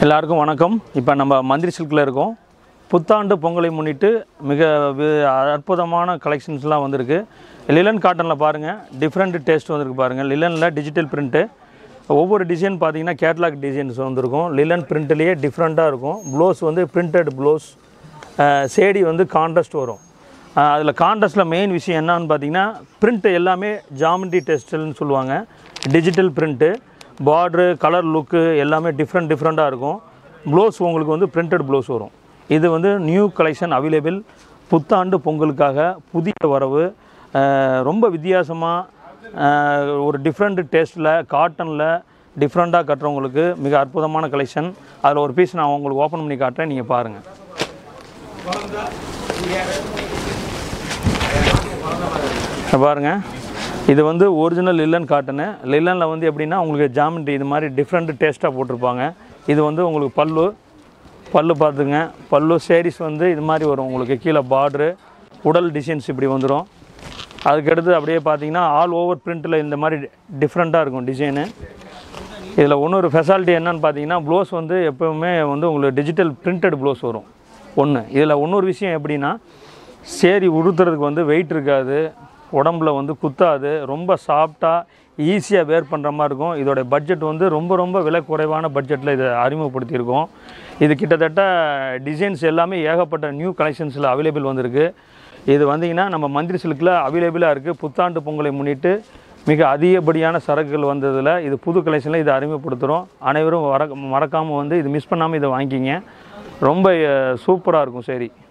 எல்லாருக்கும் வணக்கம் இப்போ நம்ம மந்திரி சில்கில் இருக்கோம் புத்தாண்டு பொங்கலை முன்னிட்டு மிக வி- அற்புதமான கலெக்ஷன்ஸ்லாம் வந்திருக்கு லிலன் காட்டனில் பாருங்கள் டிஃப்ரெண்ட் டேஸ்ட் வந்திருக்கு பாருங்கள் லிலனில் டிஜிட்டல் பிரிண்ட்டு ஒவ்வொரு டிசைன் பார்த்தீங்கன்னா கேட்லாக் டிசைன்ஸ் வந்திருக்கும் லிலன் பிரிண்ட்லேயே டிஃப்ரெண்ட்டாக இருக்கும் ப்ளவுஸ் வந்து பிரிண்டட் ப்ளவுஸ் சேடி வந்து கான்ட்ராஸ்ட் வரும் அதில் கான்ட்ராஸ்ட்டில் மெயின் விஷயம் என்னன்னு பார்த்தீங்கன்னா பிரிண்ட் எல்லாமே ஜாமெண்ட்ரி டெஸ்டல்னு சொல்லுவாங்க digital print border colour look எல்லாமே டிஃப்ரெண்ட் டிஃப்ரெண்ட்டாக இருக்கும் ப்ளவுஸ் உங்களுக்கு வந்து பிரிண்டட் ப்ளவுஸ் வரும் இது வந்து நியூ கலெக்ஷன் அவைலபிள் புத்தாண்டு பொங்கலுக்காக புதிய வரவு அஹ், ரொம்ப வித்தியாசமாக ஒரு டிஃப்ரெண்ட் டேஸ்ட்டில் காட்டனில் டிஃப்ரெண்ட்டாக கட்டுறவங்களுக்கு மிக அற்புதமான கலெக்ஷன் அதில் ஒரு பீஸ் நான் உங்களுக்கு ஓப்பன் பண்ணி காட்டுறேன் நீங்கள் பாருங்கள் இங்க பாருங்க இது வந்து ஒரிஜினல் லில்லன் காட்டனு லில்லனில் வந்து எப்படின்னா உங்களுக்கு ஜாமெண்ட்ரி இது மாதிரி டிஃப்ரெண்ட் டேஸ்ட்டாக போட்டிருப்பாங்க இது வந்து உங்களுக்கு பல்லு பல்லு பார்த்துங்க பல்லு சேரீஸ் வந்து இது மாதிரி வரும் உங்களுக்கு கீழே பார்ட்ரு உடல் டிசைன்ஸ் இப்படி வந்துடும் அதுக்கடுத்து அப்படியே பார்த்தீங்கன்னா ஆல் ஓவர் பிரிண்ட்டில் இந்த மாதிரி டிஃப்ரெண்ட்டாக இருக்கும் டிசைனு இதில் இன்னொரு ஃபெசாலிட்டி என்னன்னு பார்த்தீங்கன்னா ப்ளவுஸ் வந்து எப்போவுமே வந்து உங்களுக்கு டிஜிட்டல் பிரிண்டட் ப்ளவுஸ் வரும் ஒன்று இதில் இன்னொரு விஷயம் எப்படின்னா சேரி உடுத்துறதுக்கு வந்து வெயிட் இருக்காது உடம்புல வந்து குத்தாது ரொம்ப சாஃப்டாக ஈஸியாக வேர் பண்ணுற மாதிரி இருக்கும் இதோட பட்ஜெட் வந்து ரொம்ப ரொம்ப விலை குறைவான பட்ஜெட்டில் இதை அறிமுகப்படுத்தியிருக்கோம் இது கிட்டத்தட்ட டிசைன்ஸ் எல்லாமே ஏகப்பட்ட நியூ கலெக்ஷன்ஸில் அவைலபிள் வந்திருக்கு இது வந்தீங்கன்னா நம்ம மந்திரி சில்கில் அவைலபிளாக இருக்குது புத்தாண்டு பொங்கலை முன்னிட்டு மிக அதிகப்படியான சரக்குகள் வந்ததில் இது புது கலெக்ஷனில் இதை அறிமுகப்படுத்துகிறோம் அனைவரும் வர மறக்காமல் வந்து இது மிஸ் பண்ணாமல் இதை வாங்கிக்கிங்க ரொம்ப சூப்பராக இருக்கும் சரி